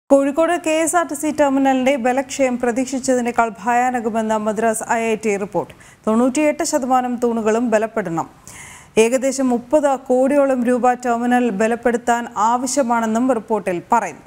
Kozhikode K S R T C ടെർമിനലിന്റെ ബലക്ഷയം പ്രതീക്ഷിച്ചതിനേക്കാൾ ഭയാനകമെന്ന Madras I I T report തൊണ്ണൂറ്റിയെട്ട് ശതമാനം തൂണുകളും ബലപ്പെടണം ഏകദേശം മുപ്പത് കോടിയോളം രൂപ ടെർമിനൽ ബലപ്പെടുത്താൻ ആവശ്യമാണെന്നും റിപ്പോർട്ടിൽ പറയുന്നു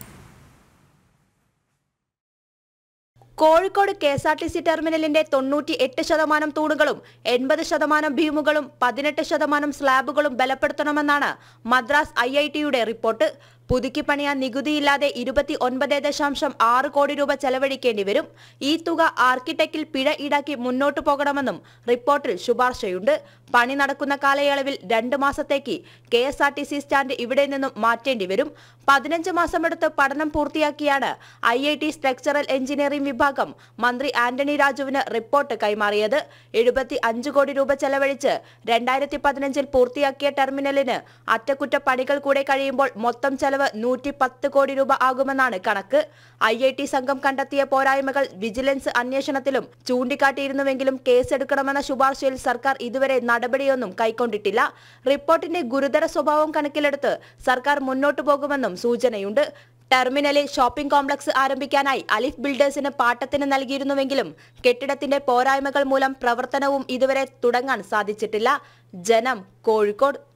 Kozhikode K S R T C ടെർമിനലിന്റെ തൊണ്ണൂറ്റി എട്ട് ശതമാനം തൂണുകളും എൺപത് ശതമാനം ഭീമുകളും പതിനെട്ട് ശതമാനം സ്ലാബുകളും ബലപ്പെടുത്തണമെന്നാണ് മദ്രാസ് ഐ ഐ ടിയുടെ റിപ്പോർട്ട് പുതുക്കി പണിയാൻ നികുതിയില്ലാതെ ഇരുപത്തി ഒൻപത് ദശാംശം ആറ് കോടി രൂപ ചെലവഴിക്കേണ്ടി വരും ഈ തുക ആർക്കിടെക്റ്റിൽ പിഴ ഈടാക്കി മുന്നോട്ടു പോകണമെന്നും റിപ്പോർട്ടിൽ ശുപാർശയുണ്ട് പണി നടക്കുന്ന കാലയളവിൽ രണ്ട് മാസത്തേക്ക് K S R T C stand ഇവിടെ നിന്നും മാറ്റേണ്ടി വരും പതിനഞ്ച് മാസമെടുത്ത് പഠനം പൂർത്തിയാക്കിയാണ് I I T structural engineering വിഭാഗം മന്ത്രി ആന്റണി രാജുവിന് റിപ്പോർട്ട് കൈമാറിയത് എഴുപത്തി അഞ്ച് കോടി രൂപ ചെലവഴിച്ച് രണ്ടായിരത്തി പതിനഞ്ചിൽ പൂർത്തിയാക്കിയ ടെർമിനലിന് അറ്റകുറ്റപ്പണികൾ കൂടെ കഴിയുമ്പോൾ മൊത്തം ചെലവ് നൂറ്റി പത്ത് കോടി രൂപ ആകുമെന്നാണ് കണക്ക് ഐ ഐ ടി സംഘം കണ്ടെത്തിയ പോരായ്മകൾ വിജിലൻസ് അന്വേഷണത്തിലും ചൂണ്ടിക്കാട്ടിയിരുന്നുവെങ്കിലും കേസെടുക്കണമെന്ന ശുപാർശയിൽ സർക്കാർ ഇതുവരെ നടപടിയൊന്നും കൈക്കൊണ്ടിട്ടില്ല റിപ്പോർട്ടിന്റെ ഗുരുതര സ്വഭാവം കണക്കിലെടുത്ത് സർക്കാർ മുന്നോട്ടു പോകുമെന്നും സൂചനയുണ്ട് ടെർമിനലിൽ ഷോപ്പിംഗ് കോംപ്ലക്സ് ആരംഭിക്കാനായി അലിഫ് ബിൽഡേഴ്സിന് പാട്ടത്തിന് നൽകിയിരുന്നുവെങ്കിലും കെട്ടിടത്തിന്റെ പോരായ്മകൾ മൂലം പ്രവർത്തനവും ഇതുവരെ തുടങ്ങാൻ സാധിച്ചിട്ടില്ല ജനം കോഴിക്കോട്